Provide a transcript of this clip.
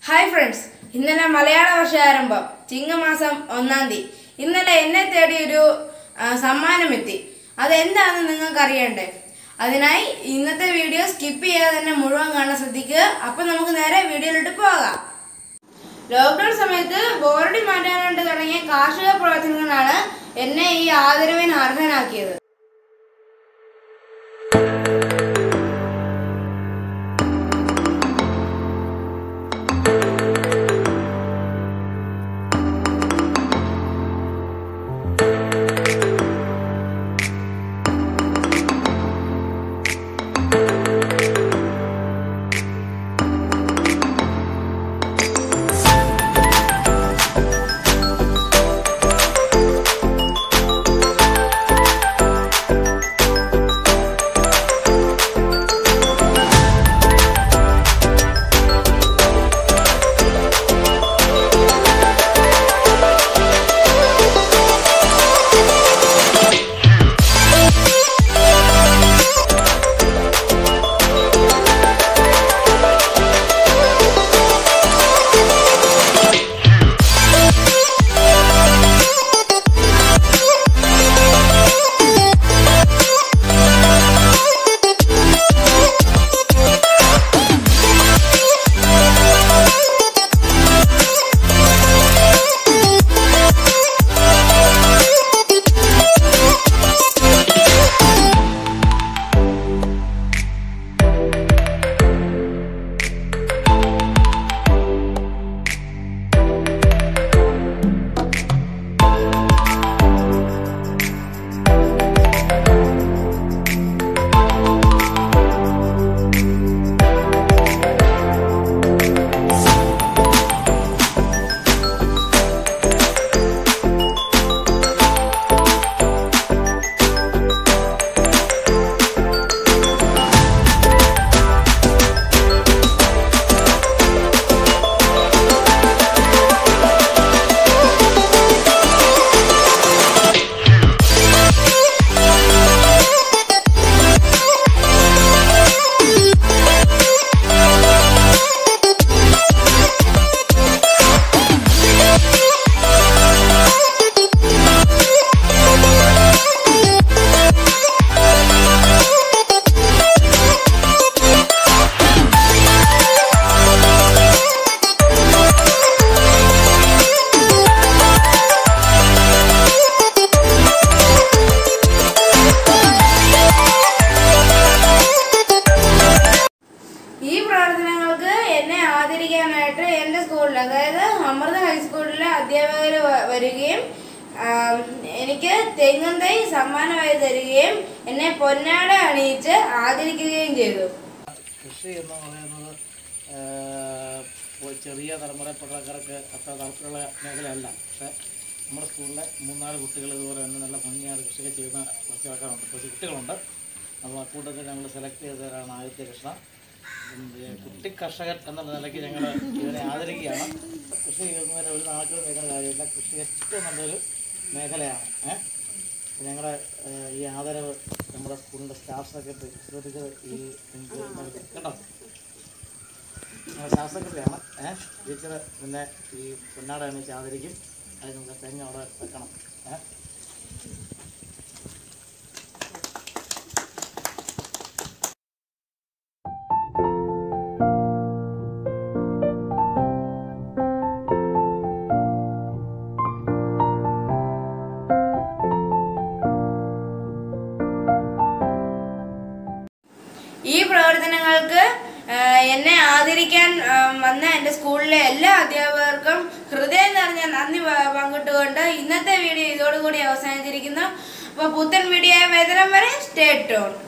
Hi friends ഇന്നലെ മലയാള വർഷാരംഭം ചിങ്ങമാസം ഒന്നാം തീയതി ഇന്നലെ എന്നെ തേടി ഒരു ആ, സമ്മാനം എത്തി അതെന്താണെന്ന് നിങ്ങൾക്ക് അറിയണ്ടേ അതിനായി ഇന്നത്തെ വീഡിയോ സ്കിപ്പ് ചെയ്യാതെ തന്നെ മുഴുവൻ കാണാൻ ശ്രദ്ധിക്കുക അപ്പൊ നമുക്ക് നേരെ വീഡിയോയിലോട്ട് പോകാം ലോക്ക്ഡൌൺ സമയത്ത് ബോറടി മാറ്റാനായിട്ട് തുടങ്ങിയ കാർഷിക പ്രവർത്തനങ്ങളാണ് എന്നെ ഈ ആദരവിന് അർഹനാക്കിയത് ഈ പ്രവർത്തനങ്ങൾക്ക് എന്നെ ആദരിക്കാനായിട്ട് എൻ്റെ സ്കൂളിൽ അതായത് അമൃത ഹൈസ്കൂളിലെ അധ്യാപകർ വരികയും ആം, എനിക്ക് തെങ്ങും തൈ സമ്മാനമായി തരികയും എന്നെ പൊന്നാട അണിയിച്ച് ആദരിക്കുകയും ചെയ്തു കൃഷി എന്ന് പറയുന്നത് ഏഹ്, ഒരു ചെറിയ തലമുറപ്പെട്ടവർക്ക് അത്ര താല്പര്യമുള്ള മേഖലയല്ല പക്ഷേ നമ്മുടെ സ്കൂളിലെ മൂന്നാല് കുട്ടികൾ ഇതുപോലെ തന്നെ നല്ല ഭംഗിയായിട്ട് കൃഷിയൊക്കെ ചെയ്യുന്ന കുറച്ച് ആൾക്കാരുണ്ട് കുറച്ച് കുട്ടികളുണ്ട് അപ്പോൾ അക്കൂട്ടത്തിൽ ഞങ്ങൾ സെലക്ട് ചെയ്തവരാണ് ആദിത്യ കൃഷ്ണ പിന്നെ കുട്ടി കർഷകൻ എന്നുള്ള നിലയ്ക്ക് ഞങ്ങൾ ഇവരെ ആദരിക്കുകയാണ് കൃഷി ചെയ്യുന്നതിന് ഒരു നാട്ടിൽ നിൽക്കുന്ന കാര്യമില്ല കൃഷി ഏറ്റവും നല്ലൊരു മേഖലയാണ് ഏഹ് ഞങ്ങളുടെ ഏഹ്, ഈ ആദരവ് നമ്മുടെ സ്കൂളിൻ്റെ സ്റ്റാഫ് സെക്രട്ടറി ശ്രദ്ധിച്ചത് ഈ എനിക്ക് നൽകി. കേട്ടോ ഞങ്ങളുടെ സ്റ്റാഫ് സെക്രട്ടറിയാണ് ഏഹ് ടീച്ചർ പിന്നെ ഈ പൊന്നാട എണീച്ച് ആദരിക്കും അത് നമുക്ക് തെങ്ങ് അവിടെ വെക്കണം ഏഹ് ഈ പ്രവർത്തനങ്ങൾക്ക് ആ, എന്നെ ആദരിക്കാൻ ആ, വന്ന എൻ്റെ സ്കൂളിലെ എല്ലാ അധ്യാപകർക്കും ഹൃദയം നിറഞ്ഞ നന്ദി പ- പങ്കിട്ടുകൊണ്ട് ഇന്നത്തെ വീഡിയോ ഇതോടുകൂടി അവസാനിച്ചിരിക്കുന്നു അപ്പോൾ പുത്തൻ വീഡിയോ വേതനം വരെ സ്റ്റേ ടോൺ